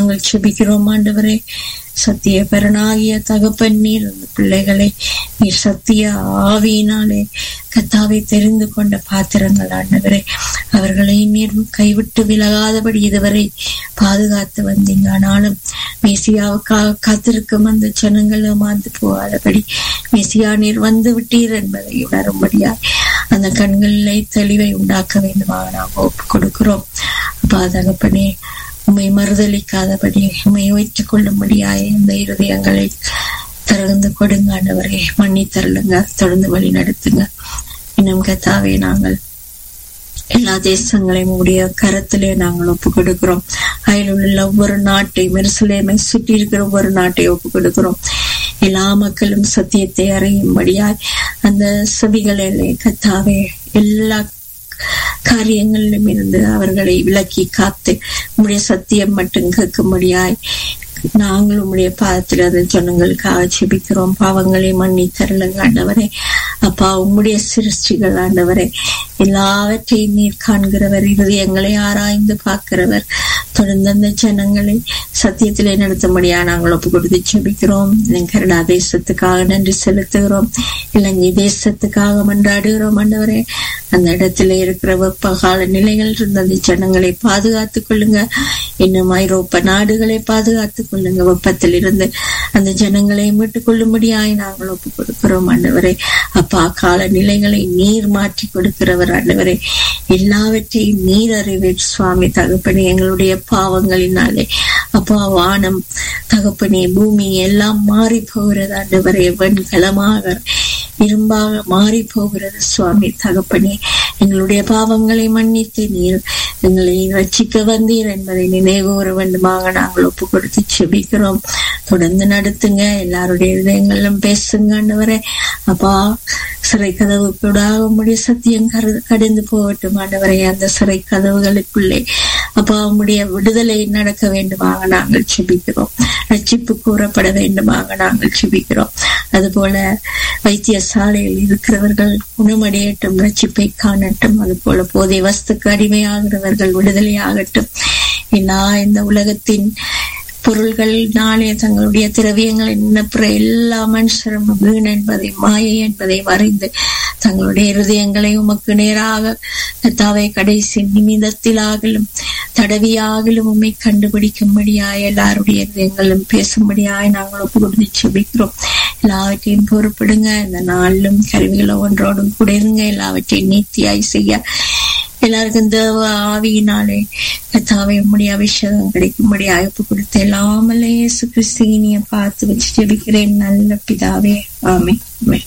நாங்கள் செபிக்கிறோம் ஆண்டவரே சத்திய பரனாகிய தகப்பன் நீர் அந்த பிள்ளைகளை நீர் சத்திய ஆவியினாலே கத்தாவை தெரிந்து கொண்ட பாத்திரங்கள் ஆண்டவரே அவர்களை நீர் கைவிட்டு விலகாதபடி இதுவரை பாதுகாத்து வந்தீங்க ஆனாலும் மேசியாவுக்காக காத்திருக்கும் அந்த ஜனங்கள் ஏமாந்து போகாதபடி மேசியா நீர் வந்து விட்டீர் என்பதை உணரும்படியாய் அந்த கண்களிலே தெளிவை உண்டாக்க வேண்டுமாக நாம் ஒப்பு கொடுக்கிறோம் அப்பா தகப்பனே உண்மை மறுதளிக்காதபடி உண்மை வைத்துக் கொள்ளும்படியாய் இந்த இருதயங்களை திறந்து கொடுங்க ஆண்டவரே மன்னி தரலுங்க தொடர்ந்து வழி நடத்துங்க இன்னும் கத்தாவே நாங்கள் எல்லா தேசங்களையும் உடைய கரத்திலே நாங்கள் ஒப்பு கொடுக்கிறோம் அதில் உள்ள ஒவ்வொரு நாட்டையும் மெருசலேமை சுற்றி இருக்கிற ஒவ்வொரு நாட்டையும் ஒப்பு கொடுக்கிறோம் எல்லா மக்களும் சத்தியத்தை அறியும்படியாய் அந்த செவிகளிலே கத்தாவே எல்லா காரியங்களிலும் இருந்து அவர்களை விலக்கி காத்து உம்முடைய சத்தியம் மட்டும் கேட்கும்படியாய் நாங்கள் உம்முடைய பாதத்தில் அந்த ஜனங்களுக்காக செபிக்கிறோம் பாவங்களை மன்னி தரலுங்க ஆண்டவரே அப்பா உம்முடைய சிருஷ்டிகள் ஆண்டவரே எல்லாவற்றையும் நீர் காண்கிறவர் இருதயங்களை ஆராய்ந்து பார்க்கிறவர் தொடர்ந்து அந்த ஜனங்களை சத்தியத்திலே நடத்தும்படியா நாங்கள் ஒப்பு கொடுத்து செபிக்கிறோம் கனடா தேசத்துக்காக நன்றி செலுத்துகிறோம் இலங்கை தேசத்துக்காக மன்றாடுகிறோம் ஆண்டவரே அந்த இடத்துல இருக்கிற வெப்ப கால நிலைகள் இருந்த அந்த ஜனங்களை பாதுகாத்துக் கொள்ளுங்க இன்னும் ஐரோப்பா நாடுகளை பாதுகாத்துக் கொள்ளுங்க வெப்பத்தில் இருந்து அந்த ஜனங்களை மீட்டுக் கொள்ளும்படியாய் நாங்கள் ஒப்பு கொடுக்கிறோம் ஆண்டவரே அப்பா கால நிலைகளை நீர் மாற்றி கொடுக்கிறவர் ஆண்டவரே எல்லாவற்றையும் நீர் அறிவீர் சுவாமி தகப்பனே எங்களுடைய பாவங்களினாலே அப்பா வானம் தகப்பனே பூமி எல்லாம் மாறி போகிறது ஆண்டவரே வெண்கலமாக இரும்பாக மாறி போகிறது சுவாமி தகப்பனே எங்களுடைய பாவங்களை மன்னித்து நீர் எங்களை ரட்சிக்க வந்தீர் என்பதை நினைவுற வேண்டுமாக நாங்கள் ஒப்பு கொடுத்து செபிக்கிறோம் தொடர்ந்து நடத்துங்க எல்லாருடைய இதயங்களும் பேசுங்க ஆண்டவரே அப்பா சிறை கதவு கூட உம்முடைய சத்தியம் கடந்து போகட்டும் ஆண்டவரே அந்த சிறை கதவுகளுக்குள்ளே அப்பா உம்முடைய விடுதலை நடக்க வேண்டுமாக நாங்கள் செபிக்கிறோம் ரட்சிப்பு கூறப்பட வேண்டுமாக நாங்கள் செபிக்கிறோம் அதுபோல வைத்தியசாலையில் இருக்கிறவர்கள் குணமடையட்டும் ரட்சிப்பை காணட்டும் அது போல போதை வஸ்துக்கு அடிமையாகிறவர்கள் விடுதலை ஆகட்டும் எல்லா இந்த உலகத்தின் பொருள்கள் நாளே தங்களுடைய திரவியங்களை நினைப்புற எல்லா மனுஷரும் வீண் என்பதை மாயை என்பதை வரைந்து தங்களுடைய இருதயங்களை உமக்கு நேராக கத்தாவை கடைசி நிமிடத்திலாகலும் தடவியாகலும் உண்மை கண்டுபிடிக்கும்படியாய் எல்லாருடைய இருதயங்களும் பேசும்படியாய் நாங்கள் ஒப்பு கொடுத்து செபிக்கிறோம் எல்லாவற்றையும் பொறுப்பிடுங்க இந்த நாளிலும் கருவிகளை ஒன்றோடும் கூட இருங்க எல்லாவற்றையும் நீத்தியாய் செய்ய எல்லாருக்கும் தேவ ஆவியினாலே கத்தாவை உம்முடைய அபிஷேகம் கிடைக்கும்படி அழைப்பு கொடுத்து எல்லாமலே இயேசு கிறிஸ்தினிய பார்த்து வச்சு ஜெபிக்கிறேன் நல்ல பிதாவே ஆமே ஆமே